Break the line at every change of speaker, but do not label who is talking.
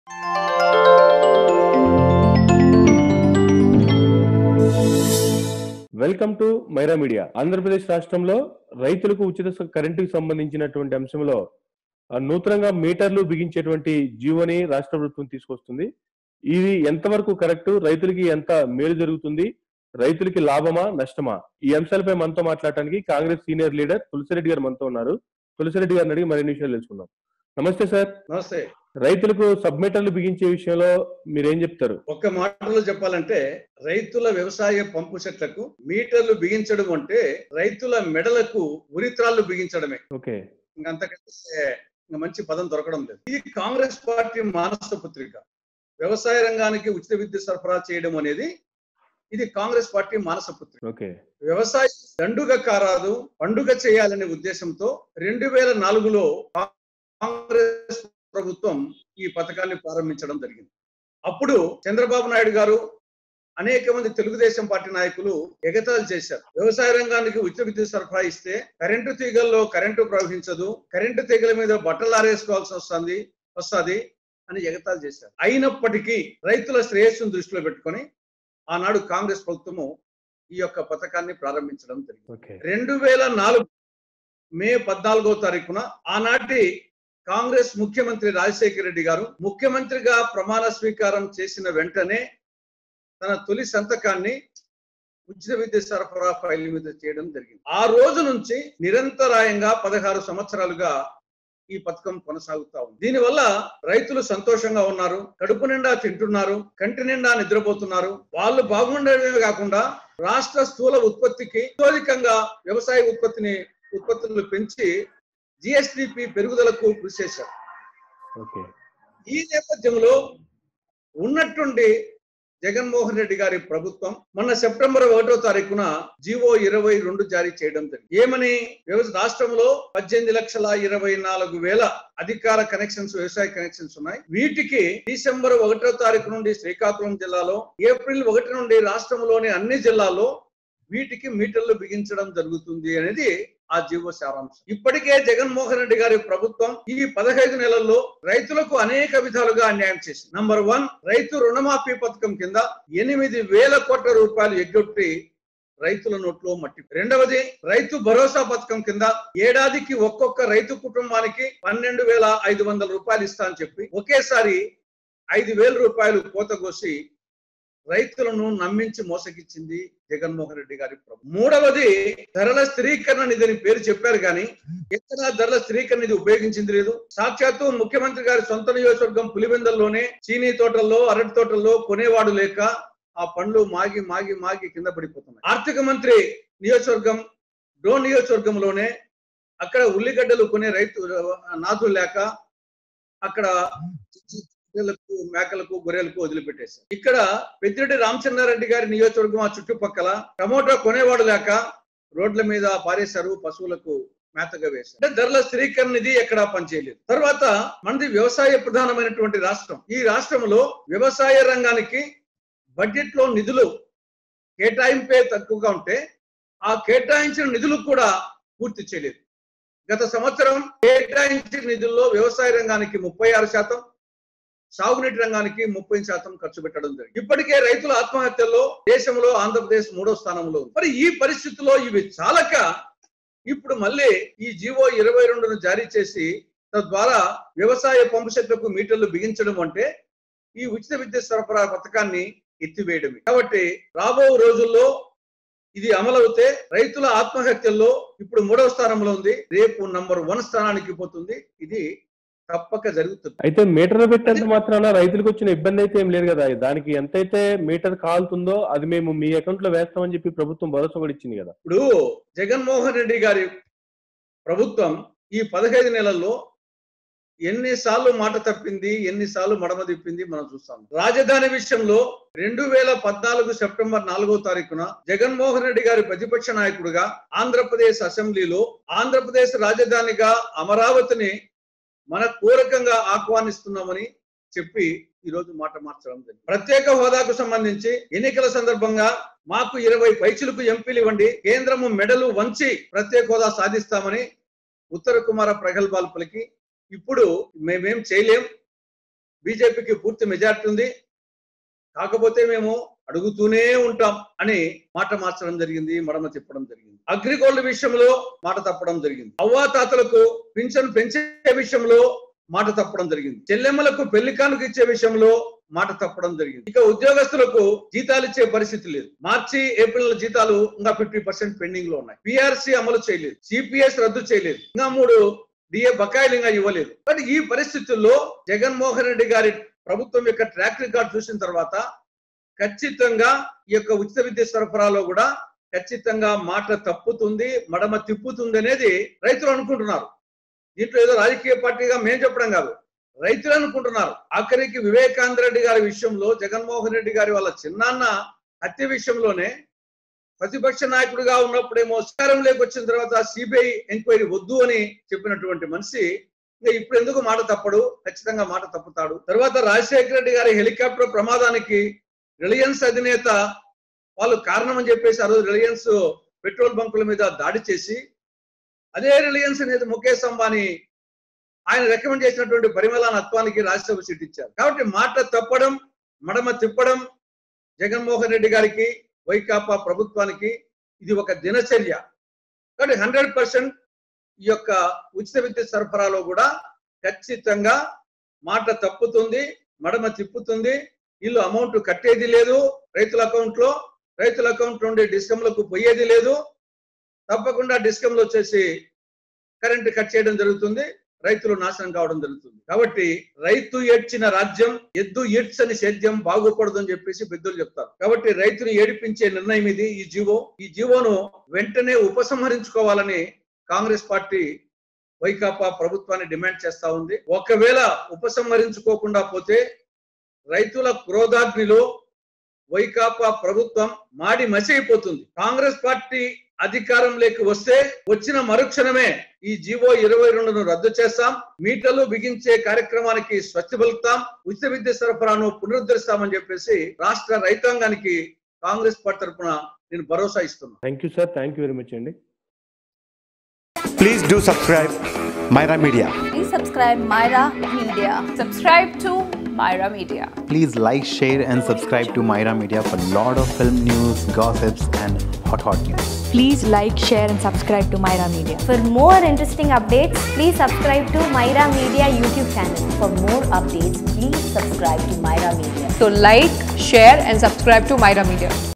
Welcome to Myra media Andhra Pradesh రాష్ట్రంలో రైతులకు ఉచిత స- కరెంటుకి సంబంధించినటువంటి అంశంలో ఆ, నూతనంగా మీటర్లు బిగించేటువంటి జీవోని రాష్ట్ర ప్రభుత్వం తీసుకొస్తుంది ఇది ఎంతవరకు కరెక్ట్ రైతులకి ఎంత మేలు జరుగుతుంది రైతులకి లాభమా నష్టమా ఈ అంశాలపై మనతో మాట్లాడటానికి కాంగ్రెస్ సీనియర్ లీడర్ తులసిరెడ్డి గారు మనతో ఉన్నారు తులసిరెడ్డి గారిని అడిగి మరిన్ని విషయాలు తెలుసుకుందాం నమస్తే సార్
నమస్తే
రైతులకు సబ్మిటర్లు బిగించే విషయంలో మీరేం చెప్తారు
ఒక్క మాటలో చెప్పాలంటే రైతుల వ్యవసాయ పంపు సెట్లకు మీటర్లు బిగించడం అంటే రైతుల మెడలకు ఉరిత్రాళ్ళు బిగించడమే
ఓకే
ఇంకంతకంటే ఇంకా మంచి పదం దొరకడం లేదు ఈ కాంగ్రెస్ పార్టీ మానస పుత్రిక వ్యవసాయ రంగానికి ఉచిత విద్యుత్ సరఫరా చేయడం అనేది ఇది కాంగ్రెస్ పార్టీ మానస పుత్రిక
ఓకే
వ్యవసాయ దండుగ కారాదు పండుగ చేయాలనే ఉద్దేశంతో రెండు వేల నాలుగులో కాంగ్రెస్ ప్రభుత్వం ఈ పథకాన్ని ప్రారంభించడం జరిగింది అప్పుడు చంద్రబాబు నాయుడు గారు అనేక మంది తెలుగుదేశం పార్టీ నాయకులు ఎగతాళి చేశారు వ్యవసాయ రంగానికి ఉచిత విద్యుత్ సరఫరా ఇస్తే కరెంటు తీగల్లో కరెంటు ప్రవహించదు కరెంటు తీగల మీద బట్టలు ఆరేసుకోవాల్సి వస్తుంది వస్తుంది అని ఎగతాళి చేశారు అయినప్పటికీ రైతుల శ్రేయస్సును దృష్టిలో పెట్టుకొని ఆనాడు కాంగ్రెస్ ప్రభుత్వము ఈ యొక్క పథకాన్ని ప్రారంభించడం జరిగింది
ఓకే
రెండు వేల నాలుగు మే పద్నాలుగో తారీఖున ఆనాటి కాంగ్రెస్ ముఖ్యమంత్రి రాజశేఖర రెడ్డి గారు ముఖ్యమంత్రిగా ప్రమాణ స్వీకారం చేసిన వెంటనే తన తొలి సంతకాన్ని ఉచిత విద్యుత్ సరఫరా ఫైల్ మీద చేయడం జరిగింది ఆ రోజు నుంచి నిరంతరాయంగా పదహారు సంవత్సరాలుగా ఈ పథకం కొనసాగుతా ఉంది దీనివల్ల రైతులు సంతోషంగా ఉన్నారు కడుపు నిండా తింటున్నారు కంటి నిండా నిద్రపోతున్నారు వాళ్ళు బాగుండడమే కాకుండా రాష్ట్ర స్థూల ఉత్పత్తికి అత్యధికంగా వ్యవసాయ ఉత్పత్తిని ఉత్పత్తులు పెంచి జిఎస్డిపి పెరుగుదలకు కృషి చేశారు
ఓకే
ఈ నేపథ్యంలో ఉన్నట్టుండి జగన్మోహన్ రెడ్డి గారి ప్రభుత్వం మొన్న సెప్టెంబర్ ఒకటో తారీఖున జీవో ఇరవై రెండు జారీ చేయడం జరిగింది ఏమని వ్యవసాయ రాష్ట్రంలో పద్దెనిమిది లక్షల ఇరవై నాలుగు వేల అధికార కనెక్షన్స్ వ్యవసాయ కనెక్షన్స్ ఉన్నాయి వీటికి డిసెంబర్ ఒకటో తారీఖు నుండి శ్రీకాకుళం జిల్లాలో ఏప్రిల్ ఒకటి నుండి రాష్ట్రంలోని అన్ని జిల్లాల్లో వీటికి మీటర్లు బిగించడం జరుగుతుంది అనేది ఆ జీవో సారాంశం ఇప్పటికే జగన్మోహన్ రెడ్డి గారి ప్రభుత్వం ఈ పదహైదు నెలల్లో రైతులకు అనేక విధాలుగా అన్యాయం చేసింది నంబర్ వన్ రైతు రుణమాఫీ పథకం కింద ఎనిమిది వేల కోట్ల రూపాయలు ఎగ్గొట్టి రైతుల నోట్లో మట్టి రెండవది రైతు భరోసా పథకం కింద ఏడాదికి ఒక్కొక్క రైతు కుటుంబానికి పన్నెండు వేల ఐదు వందల రూపాయలు ఇస్తా అని చెప్పి ఒకేసారి ఐదు వేల రూపాయలు కోత కోసి రైతులను నమ్మించి మోసగిచ్చింది జగన్మోహన్ రెడ్డి గారి ప్రభుత్వం మూడవది ధరల స్థిరీకరణ నిధిని పేరు చెప్పారు కానీ ఎక్కడ ధరల స్థిరీకరణ నిధి ఉపయోగించింది లేదు సాక్షాత్తు ముఖ్యమంత్రి గారి సొంత నియోజకవర్గం పులివెందల్లోనే చీనీ తోటల్లో అరటి తోటల్లో కొనేవాడు లేక ఆ పండ్లు మాగి మాగి మాగి కింద పడిపోతున్నాయి ఆర్థిక మంత్రి నియోజకవర్గం డో నియోజకవర్గంలోనే అక్కడ ఉల్లిగడ్డలు కొనే రైతు నాథులు లేక అక్కడ గొర్రెలకు మేకలకు గొర్రెలకు వదిలిపెట్టేశారు ఇక్కడ పెద్దిరెడ్డి రామచంద్రారెడ్డి గారి నియోజకవర్గం ఆ చుట్టుపక్కల టమోటా కొనేవాడు లేక రోడ్ల మీద పారేశారు పశువులకు మేతగా వేశారు అంటే ధరల స్థిరీకరణ నిధి ఎక్కడా పనిచేయలేదు తర్వాత మనది వ్యవసాయ ప్రధానమైనటువంటి రాష్ట్రం ఈ రాష్ట్రంలో వ్యవసాయ రంగానికి బడ్జెట్ లో నిధులు కేటాయింపే తక్కువగా ఉంటే ఆ కేటాయించిన నిధులు కూడా పూర్తి చేయలేదు గత సంవత్సరం కేటాయించిన నిధుల్లో వ్యవసాయ రంగానికి ముప్పై ఆరు శాతం సాగునీటి రంగానికి ముప్పై శాతం ఖర్చు పెట్టడం జరిగింది ఇప్పటికే రైతుల ఆత్మహత్యల్లో దేశంలో ఆంధ్రప్రదేశ్ మూడో స్థానంలో ఉంది మరి ఈ పరిస్థితుల్లో ఇవి చాలక ఇప్పుడు మళ్ళీ ఈ జీవో ఇరవై రెండును జారీ చేసి తద్వారా వ్యవసాయ పంపు సెట్లకు మీటర్లు బిగించడం అంటే ఈ ఉచిత విద్యుత్ సరఫరా పథకాన్ని ఎత్తివేయడమే కాబట్టి రాబో రోజుల్లో ఇది అమలవుతే రైతుల ఆత్మహత్యల్లో ఇప్పుడు మూడవ స్థానంలో ఉంది రేపు నంబర్ వన్ స్థానానికి పోతుంది ఇది తప్పక జరుగుతుంది
అయితే మీటర్ పెట్టినంత మాత్రాన రైతులకు వచ్చిన ఇబ్బంది అయితే ఏం లేదు కదా దానికి ఎంతైతే మీటర్ కాలుతుందో అది మేము మీ అకౌంట్ లో వేస్తామని చెప్పి ప్రభుత్వం భరోసా కూడా ఇచ్చింది కదా
ఇప్పుడు జగన్మోహన్ రెడ్డి గారి ప్రభుత్వం ఈ పదహైదు నెలల్లో ఎన్నిసార్లు మాట తప్పింది ఎన్నిసార్లు మడమ తిప్పింది మనం చూస్తాం రాజధాని విషయంలో రెండు వేల పద్నాలుగు సెప్టెంబర్ నాలుగో తారీఖున జగన్మోహన్ రెడ్డి గారి ప్రతిపక్ష నాయకుడిగా ఆంధ్రప్రదేశ్ అసెంబ్లీలో ఆంధ్రప్రదేశ్ రాజధానిగా అమరావతిని మన పూరకంగా ఆహ్వానిస్తున్నామని చెప్పి ఈ రోజు మాట మార్చడం జరిగింది ప్రత్యేక హోదాకు సంబంధించి ఎన్నికల సందర్భంగా మాకు ఇరవై పైచులకు ఎంపీలు ఇవ్వండి కేంద్రము మెడలు వంచి ప్రత్యేక హోదా సాధిస్తామని ఉత్తర కుమార ప్రగల్భాలు పలికి ఇప్పుడు మేమేం చేయలేం బీజేపీకి పూర్తి మెజార్టీ ఉంది కాకపోతే మేము అడుగుతూనే ఉంటాం అని మాట మార్చడం జరిగింది మడమ తిప్పడం జరిగింది అగ్రిగోల్డ్ విషయంలో మాట తప్పడం జరిగింది అవ్వాతాతలకు పింఛన్ పెంచే విషయంలో మాట తప్పడం జరిగింది చెల్లెమ్మలకు పెళ్లి కానుక ఇచ్చే విషయంలో మాట తప్పడం జరిగింది ఇక ఉద్యోగస్తులకు జీతాలు ఇచ్చే పరిస్థితి లేదు మార్చి ఏప్రిల్ జీతాలు ఇంకా ఫిఫ్టీ పర్సెంట్ పెండింగ్ లో ఉన్నాయి పిఆర్సీ అమలు చేయలేదు సిపిఎస్ రద్దు చేయలేదు ఇంకా మూడు డిఏ బకాయిలు ఇంకా ఇవ్వలేదు కానీ ఈ పరిస్థితుల్లో జగన్మోహన్ రెడ్డి గారి ప్రభుత్వం యొక్క ట్రాక్ రికార్డ్ చూసిన తర్వాత ఖచ్చితంగా ఈ యొక్క ఉచిత విద్య సరఫరాలో కూడా ఖచ్చితంగా మాట తప్పుతుంది మడమ తిప్పుతుంది అనేది రైతులు అనుకుంటున్నారు దీంట్లో ఏదో రాజకీయ పార్టీగా మేము చెప్పడం కాదు రైతులు అనుకుంటున్నారు ఆఖరికి వివేకానంద రెడ్డి గారి విషయంలో జగన్మోహన్ రెడ్డి గారి వాళ్ళ చిన్నాన్న హత్య విషయంలోనే ప్రతిపక్ష నాయకుడిగా ఉన్నప్పుడేమో అధికారంలోకి వచ్చిన తర్వాత సిబిఐ ఎంక్వైరీ వద్దు అని చెప్పినటువంటి మనిషి ఇంకా ఇప్పుడు ఎందుకు మాట తప్పడు ఖచ్చితంగా మాట తప్పుతాడు తర్వాత రాజశేఖర రెడ్డి గారి హెలికాప్టర్ ప్రమాదానికి రిలయన్స్ అధినేత వాళ్ళు కారణం అని చెప్పేసి ఆ రోజు రిలయన్స్ పెట్రోల్ బంకుల మీద దాడి చేసి అదే రిలయన్స్ అనేది ముఖేష్ అంబానీ ఆయన రికమెండ్ చేసినటువంటి పరిమళ నత్వానికి రాజ్యసభ సీట్ ఇచ్చారు కాబట్టి మాట తప్పడం మడమ తిప్పడం జగన్మోహన్ రెడ్డి గారికి వైకాపా ప్రభుత్వానికి ఇది ఒక దినచర్య కాబట్టి హండ్రెడ్ పర్సెంట్ ఈ యొక్క ఉచిత విద్యుత్ సరఫరాలో కూడా ఖచ్చితంగా మాట తప్పుతుంది మడమ తిప్పుతుంది వీళ్ళు అమౌంట్ కట్టేది లేదు రైతుల అకౌంట్ లో రైతుల అకౌంట్ నుండి డిస్కంలకు పోయేది లేదు తప్పకుండా డిస్కంలో వచ్చేసి కరెంట్ కట్ చేయడం జరుగుతుంది రైతులు నాశనం కావడం జరుగుతుంది కాబట్టి రైతు ఏడ్చిన రాజ్యం ఎద్దు ఈడ్చని సేద్యం బాగుపడదని చెప్పేసి పెద్దలు చెప్తారు కాబట్టి రైతుని ఏడిపించే నిర్ణయం ఇది ఈ జీవో ఈ జీవోను వెంటనే ఉపసంహరించుకోవాలని కాంగ్రెస్ పార్టీ వైకాపా ప్రభుత్వాన్ని డిమాండ్ చేస్తా ఉంది ఒకవేళ ఉపసంహరించుకోకుండా పోతే రైతుల క్రోధాగ్నిలో వైకాపా ప్రభుత్వం మాడి మసి అయిపోతుంది కాంగ్రెస్ పార్టీ అధికారంలోకి వస్తే వచ్చిన మరుక్షణమే ఈ జీవో ఇరవై రెండును రద్దు చేస్తాం మీటర్లు బిగించే కార్యక్రమానికి స్వచ్ఛ పలుకుతాం ఉచిత విద్య సరఫరాను పునరుద్ధరిస్తామని చెప్పేసి రాష్ట్ర రైతాంగానికి కాంగ్రెస్ పార్టీ తరఫున నేను భరోసా ఇస్తున్నా
thank you sir thank you very much అండి
Please do subscribe Myra Media.
Please subscribe Myra Media.
Subscribe to Myra Media.
Please like, share, and subscribe to Myra Media for lot of film news, gossips, and hot hot news.
Please like, share, and subscribe to Myra Media.
For more interesting updates, please subscribe to Myra Media YouTube channel.
For more updates, please subscribe to Myra Media.
So like, share and subscribe to Myra Media.